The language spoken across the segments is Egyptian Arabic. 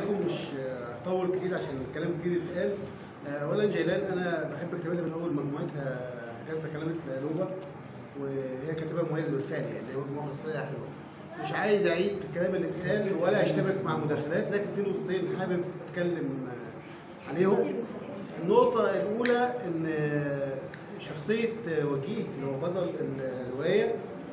عليكم مش هطول كتير عشان الكلام كتير اتقال آه، اولا جيلان انا بحب كتاباتها من اول مجموعتها جازة كلمة نوبة وهي كاتبه مميزه بالفعل يعني هي مجموعه قصيه حلوه مش عايز اعيد في الكلام اللي اتقال ولا اشتبك مع مداخلات لكن في نقطتين حابب اتكلم آه، عليهم النقطة الأولى إن شخصية وجيه اللي هو بطل الرواية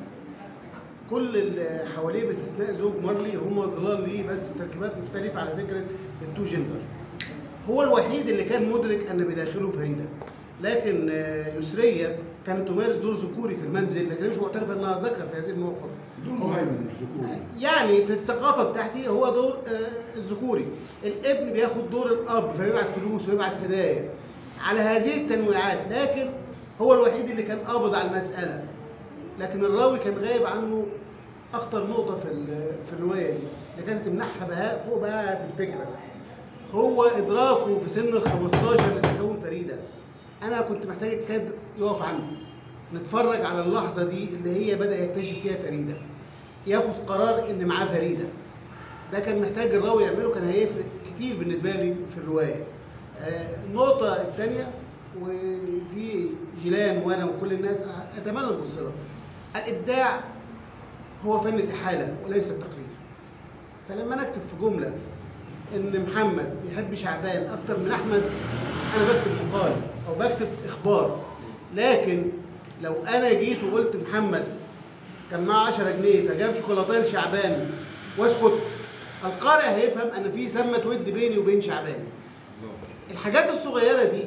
كل اللي حواليه باستثناء زوج مارلي هم ظلال ليه بس بتركيبات مختلفة على فكرة التو جندر هو الوحيد اللي كان مدرك أن بداخله فريدة لكن يسرية كانت تمارس دور ذكوري في المنزل لكن مش معترفة أنها ذكر في هذه الموقف دول مهيمن مش ذكوري يعني في الثقافه بتاعتي هو دور آه، الذكوري الابن بياخد دور الاب فيبعت فلوس ويبعت هدايا على هذه التنويعات لكن هو الوحيد اللي كان قابض على المساله لكن الراوي كان غايب عنه اخطر نقطه في ال- في الروايه دي اللي كانت تمنحها بهاء فوق بقى في الفكره هو ادراكه في سن ال 15 لتكون فريده انا كنت محتاج الكادر يقف عنه نتفرج على اللحظه دي اللي هي بدا يكتشف فيها فريده ياخد قرار ان معاه فريده ده كان محتاج الراوي يعمله كان هيفرق كتير بالنسبه لي في الروايه آه، النقطه الثانيه ودي جيلان وانا وكل الناس اتمنى نبص لها الابداع هو فن الاحاله وليس التقليد فلما نكتب في جمله ان محمد يحب شعبان اكتر من احمد انا بكتب مقال او بكتب اخبار لكن لو انا جيت وقلت محمد كان معاه 10 جنيه فجاب شوكولاتين لشعبان واسكت القارئ هيفهم ان في ثمه ود بيني وبين شعبان الحاجات الصغيره دي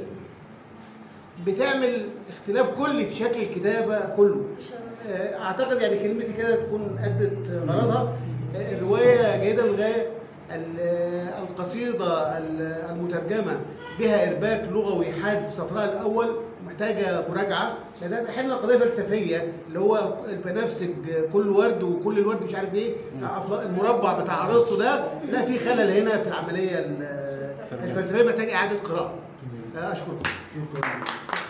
بتعمل اختلاف كلي في شكل الكتابه كله آه، اعتقد يعني كلمتي كده تكون ادت غرضها آه، الروايه جيده للغايه ال- آه، القصيده ال- المترجمه بها ارباك لغوي حاد في سطرها الاول محتاجه مراجعه لانها تحل قضيه فلسفيه اللي هو البنفسج كل ورد وكل الورد مش عارف ايه أفلا- المربع بتاع ارسطو ده لا في خلل هنا في العمليه ال- الفلسفيه محتاج اعاده قراءه آه، اشكركم شكرا